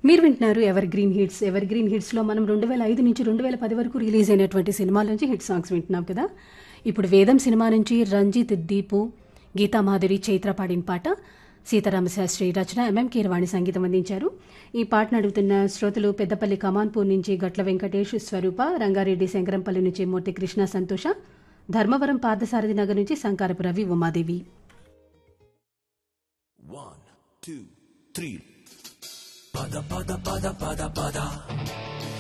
మీరు వింటున్నారు evergreen hits evergreen హిట్స్లో మనం రెండు వేల ఐదు నుంచి రెండు వేల పది వరకు రిలీజ్ అయినటువంటి సినిమాల నుంచి హిట్ సాంగ్స్ వింటున్నాం కదా ఇప్పుడు వేదం సినిమా నుంచి రంజిత్ దీపు గీతామాధురి చైత్ర పాడిన పాట సీతారామశాస్త్రి రచన ఎంఎం కీరవాణి సంగీతం అందించారు ఈ పాటను అడుగుతున్న శ్రోతలు పెద్దపల్లి కమాన్పూర్ నుంచి గట్ల వెంకటేష్ స్వరూప రంగారెడ్డి శంకరంపల్లి నుంచి మూర్తి కృష్ణ సంతోష ధర్మవరం పార్థసారథి నగర్ నుంచి సంకారపు Ravi Umadevi One, two, three. Pada, pada, pada, pada, pada.